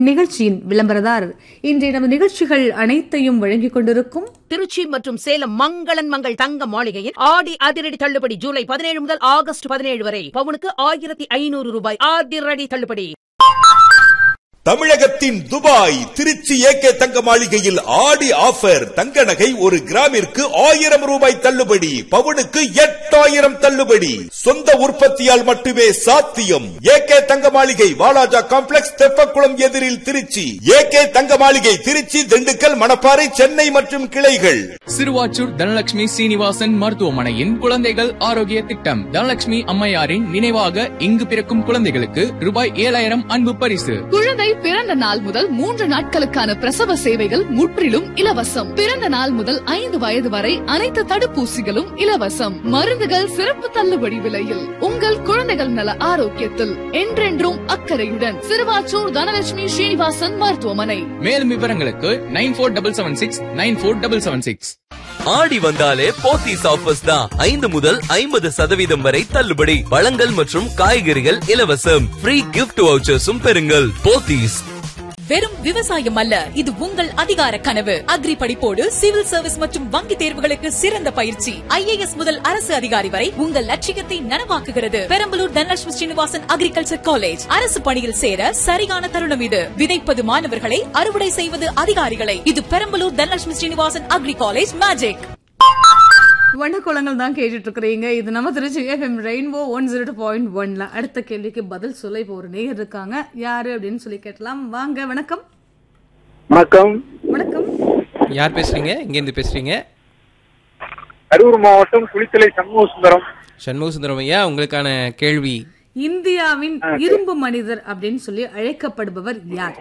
நிகழ்ச்சியின் விளம்பரதாரர் இன்றைய நமது நிகழ்ச்சிகள் அனைத்தையும் வழங்கிக் கொண்டிருக்கும் திருச்சி மற்றும் சேலம் மங்களன் மங்கள் தங்க மாளிகையில் ஆடி அதிரடி தள்ளுபடி ஜூலை பதினேழு முதல் ஆகஸ்ட் பதினேழு வரை பவுனுக்கு ஆயிரத்தி ஐநூறு ரூபாய் அதிரடி தள்ளுபடி தமிழகத்தின் துபாய் திருச்சி ஏகே தங்க மாளிகையில் ஆடி ஆஃபர் தங்க நகை ஒரு கிராமிற்கு ஆயிரம் ரூபாய் தள்ளுபடி பவுனுக்கு எட்டாயிரம் தள்ளுபடி சொந்த உற்பத்தியால் மட்டுமே சாத்தியம் ஏகே தங்க மாளிகை வாலாஜா காம்ப்ளெக்ஸ் தெப்பக்குளம் எதிரில் திருச்சி ஏகே தங்க மாளிகை திருச்சி திண்டுக்கல் மணப்பாறை சென்னை மற்றும் கிளைகள் சிறுவாச்சூர் தனலட்சுமி சீனிவாசன் மருத்துவமனையின் குழந்தைகள் ஆரோக்கிய திட்டம் தனலட்சுமி அம்மையாரின் நினைவாக இங்கு பிறக்கும் குழந்தைகளுக்கு ரூபாய் ஏழாயிரம் அன்பு பரிசு குழந்தை பிறந்த நாள் முதல் மூன்று நாட்களுக்கான பிரசவ சேவைகள் முற்றிலும் இலவசம் பிறந்த நாள் முதல் ஐந்து வயது வரை அனைத்து தடுப்பூசிகளும் இலவசம் மருந்துகள் சிறப்பு தள்ளுபடி விலையில் உங்கள் குழந்தைகள் நல ஆரோக்கியத்தில் என்றென்றும் அக்கறையுடன் சிறுவாச்சூர் தனலட்சுமி ஸ்ரீனிவாசன் மருத்துவமனை மேலும் விவரங்களுக்கு nine four double seven six nine four double seven six Aadi வந்தாலே போத்தீஸ் ஆஃபர்ஸ் தான் ஐந்து முதல் ஐம்பது சதவீதம் வரை தள்ளுபடி பழங்கள் மற்றும் காய்கறிகள் இலவசம் ஃப்ரீ கிஃப்ட் வவுச்சர்ஸும் பெறுங்கள் போத்தீஸ் வெறும் விவசாயம் அல்ல இது உங்கள் அதிகார கனவு அக்ரி படிப்போடு சிவில் சர்வீஸ் மற்றும் வங்கி தேர்வுகளுக்கு சிறந்த பயிற்சி ஐஏஎஸ் முதல் அரசு அதிகாரி வரை உங்கள் லட்சியத்தை நனவாக்குகிறது பெரம்பலூர் தனலட்சுமி ஸ்ரீனிவாசன் அக்ரிகல்ச்சர் காலேஜ் அரசு பணியில் சேர சரியான தருணம் இது விதைப்பது மாணவர்களை அறுவடை செய்வது அதிகாரிகளை இது Perambalur Dhanalakshmi Srinivasan agri college magic வண்ணக்குளங்கள் தான் கேட்டுட்டு இருக்கிறீங்க இது நம்ம Tiruchi FM rainbow one zero point ஒன்ல அடுத்த கேள்விக்கு பதில் சொல்ல இப்போ ஒரு நேயர் இருக்காங்க யாரு அப்படின்னு சொல்லி கேட்டலாம் வாங்க வணக்கம் வணக்கம் வணக்கம் யார் பேசுறீங்க இங்கேருந்து பேசுறீங்க கரூர் மாவட்டம் குளித்தலை சண்முக சுந்தரம் சண்முக சுந்தரம் ஐயா உங்களுக்கான கேள்வி இந்தியாவின் இரும்பு மனிதர் அப்படின்னு சொல்லி அழைக்கப்படுபவர் யார்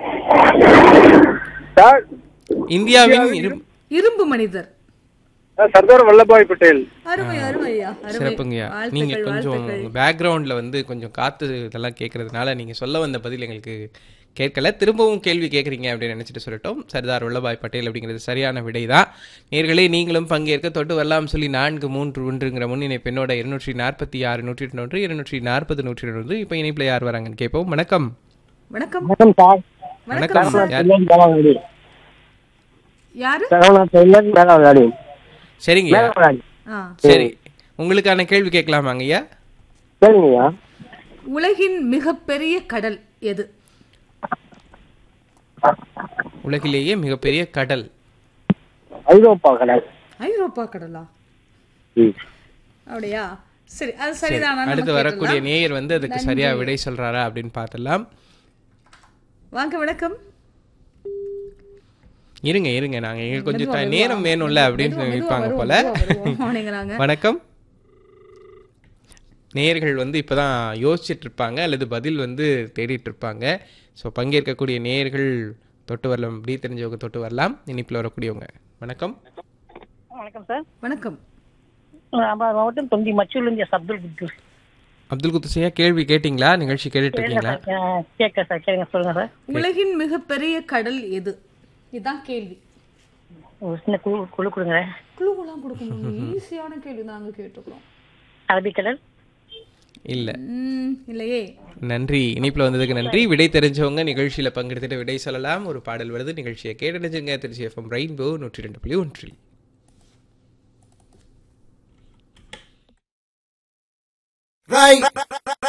சார் இந்தியாவின் இரு- இரும்பு மனிதர் சார், சர்தார் வல்லபாய் பட்டேல் அருமை அருமை ஐயா அருமை சிறப்புங்கய்யா நீங்க வாழ்த்துக்கள் கொஞ்சம் வாழ்த்துக்கள் பேக்ரவுண்ட்ல வந்து கொஞ்சம் காத்து இதெல்லாம் கேட்கறதுனால நீங்க சொல்ல வந்த பதில் எங்களுக்கு கேட்கல திரும்பவும் கேள்வி கேட்குறீங்க அப்படின்னு நினைச்சிட்டு சொல்லட்டும் சர்தார் வல்லபாய் பட்டேல் அப்படிங்கிறது சரியான விடை தான் நேர்களே நீங்களும் பங்கேற்க தொட்டு வரலாம் சொல்லி நான்கு மூன்று ஒன்றுங்கிற முன்னினை பெண்ணோட இருநூற்றி நாற்பத்தி ஆறு நூற்றி ஒன்று இருநூற்றி நாற்பது நூற்றி ஒன்று இப்போ இணைப்பில் யார் வராங்கன்னு கேட்போம் வணக்கம் வணக்கம் வணக்கம் சார் வணக்கம் சார் யார் மேலாவடி யாரு மேலாவடி சரிங்க மேலாவடி ஆ சரி உங்களுக்கான கேள்வி கேட்கலாமாங்க ஐயா சரிங்கய்யா உலகின் மிகப்பெரிய கடல் எது உலகிலேயே மிகப்பெரிய கடல் ஐரோப்பா கடல் ஐரோப்பா கடலா ம். அப்படியா சரி அது சரிதானா நம்ம அடுத்து வரக்கூடிய கேட்டுடலாம். நேயர் வந்து அதுக்கு சரியா விடை சொல்றாரா அப்படின்னு பார்த்துடலாம் வாங்க வணக்கம் இருங்க இருங்க நாங்க எங்களுக்கு கொஞ்சம் மெதுவா, த- மெதுவா. நேரம் வேணும்ல அப்படின்னு மெதுவா, மெதுவா நினைப்பாங்க வருவோம், போல மெதுவா வருவோம் அப்படிங்கிறாங்க. வணக்கம் நேயர்கள் வந்து இப்பதான் யோசிச்சுட்டு இருப்பாங்க அல்லது பதில் வந்து தேடிட்டு இருப்பாங்க ஸோ பங்கேற்கக்கூடிய நேயர்கள் தொட்டு வரலாம் அப்படி தெரிஞ்சவங்க தொட்டு வரலாம் இனிப்பில் வரக்கூடியவங்க வணக்கம் வணக்கம் சார் வணக்கம் நான் மாவட்டம் தொந்தி மச்சூர்லேருந்து எஸ் அப்துல் குத்தூர் அப்துல் குத்துசையா கேள்வி கேட்டிங்களா நிகழ்ச்சி கேட்டுட்டு இருக்கீங்களா கேட்க சார் கேளுங்க சொல்லுங்க சார் உலகின் மிகப்பெரிய கடல் எது இதுதான் கேள்வி ஒரு சின்ன குழு குழு கொடுங்க குழுவெல்லாம் கொடுக்க முடியும் ஈஸியான கேள்வி நாங்க கேட்டுக்கிறோம் அரபிக்கடல் இல்ல ம், இல்லையே நன்றி இனிப்புல வந்ததுக்கு நன்றி விடை தெரிஞ்சவங்க நிகழ்ச்சியில பங்கெடுத்துட்டு விடை சொல்லலாம் ஒரு பாடல் வருது நிகழ்ச்சியை கேட்டடைஞ்சுங்க திருச்சி எஃப்எம் ரெயின்போ நூற்றி ரெண்டு புள்ளி ஒன்றில் Right.